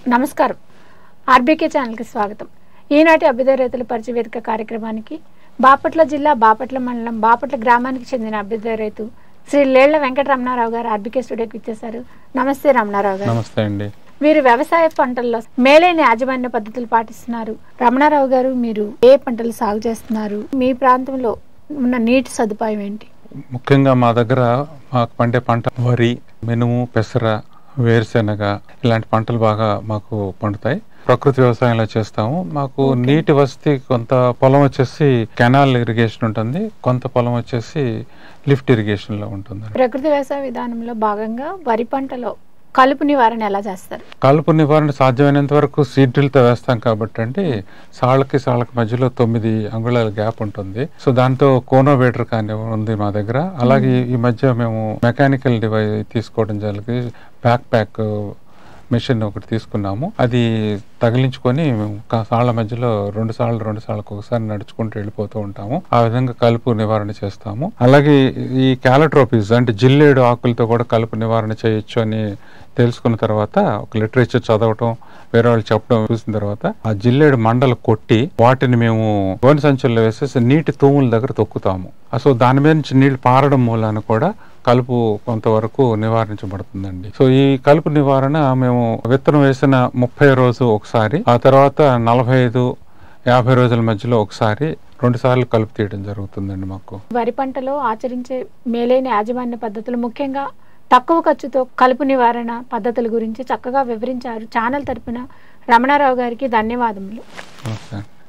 నమస్కారం ఆర్బీకే ఛానల్కి స్వాగతం ఈనాటి అభ్యుదయ రైతుల పరిచయ వేదిక కార్యక్రమానికి బాపట్ల జిల్లా బాపట్ల మండలం బాపట్ల గ్రామానికి చెందిన అభ్యుదయ రైతు శ్రీ లేళ్ల వెంకటరమణారావు గారు ఆర్బీకే స్టూడియోకి ఇచ్చేశారు నమస్తే రమణారావు గారు నమస్తే అండి మీరు వ్యవసాయ పంటల్లో మేలైన యాజమాన్య పద్ధతులు పాటిస్తున్నారు రమణారావు గారు మీరు ఏ పంటలు సాగు చేస్తున్నారు మీ ప్రాంతంలో ఉన్న నీటి సదుపాయం ఏంటి ముఖ్యంగా మా దగ్గర మాకు పండే పంట వరి మినుము పెసర వేరుశెనగ ఇలాంటి పంటలు బాగా మాకు పండుతాయి ప్రకృతి వ్యవసాయంలో చేస్తాము మాకు నీటి వసతి కొంత పొలం వచ్చేసి కెనాల్ ఇరిగేషన్ ఉంటుంది కొంత పొలం వచ్చేసి లిఫ్ట్ ఇరిగేషన్ లో ఉంటుంది ప్రకృతి వ్యవసాయ విధానంలో భాగంగా వరి పంటలో కలుపు నివారణ ఎలా చేస్తారు కలుపు నివారణ సాధ్యమైనంత వరకు సీడ్ డ్రిల్తో వేస్తాం కాబట్టి అండి సాళ్ళకి సాళ్ళకి మధ్యలో తొమ్మిది అంగుళాల గ్యాప్ ఉంటుంది సో దాంతో కోనోవేటర్ కానీ ఉంది మా దగ్గర అలాగే ఈ మధ్య మేము మెకానికల్ డివైస్ తీసుకోవడం జరిగింది బ్యాక్ ప్యాక్ మెషిన్ ఒకటి తీసుకున్నాము అది తగిలించుకొని మేము కా- సాళ్ళ మధ్యలో రెండు సార్లు రెండు సార్లకు ఒకసారి నడుచుకుంటూ వెళ్ళిపోతూ ఉంటాము ఆ విధంగా కలుపు నివారణ చేస్తాము అలాగే ఈ క్యాలట్రోపీస్ అంటే జిల్లేడు ఆకులతో కూడా కలుపు నివారణ చేయొచ్చు అని తెలుసుకున్న తర్వాత ఒక లిటరేచర్ చదవటం వేరే వాళ్ళు చెప్పడం చూసిన తర్వాత ఆ జిల్లేడు మండలు కొట్టి వాటిని మేము గోని సంచుల్లో వేసేసి నీటి తూముల దగ్గర తొక్కుతాము ఆ సో దాని మీద నుంచి నీళ్లు పారడం మూలాన కూడా కలుపు కొంతవరకు నివారించబడుతుందండి సో ఈ కలుపు నివారణ మేము విత్తనం వేసిన ముప్పై రోజు ఒకసారి ఆ తర్వాత నలభై ఐదు యాభై రోజుల మధ్యలో ఒకసారి రెండు సార్లు కలుపు తీయడం జరుగుతుందండి మాకు వరి పంటలో ఆచరించే మేలైన యాజమాన్య పద్ధతులు ముఖ్యంగా తక్కువ ఖర్చుతో కలుపు నివారణ పద్ధతుల గురించి చక్కగా వివరించారు ఛానల్ తరపున రమణారావు గారికి ధన్యవాదములు నమస్తే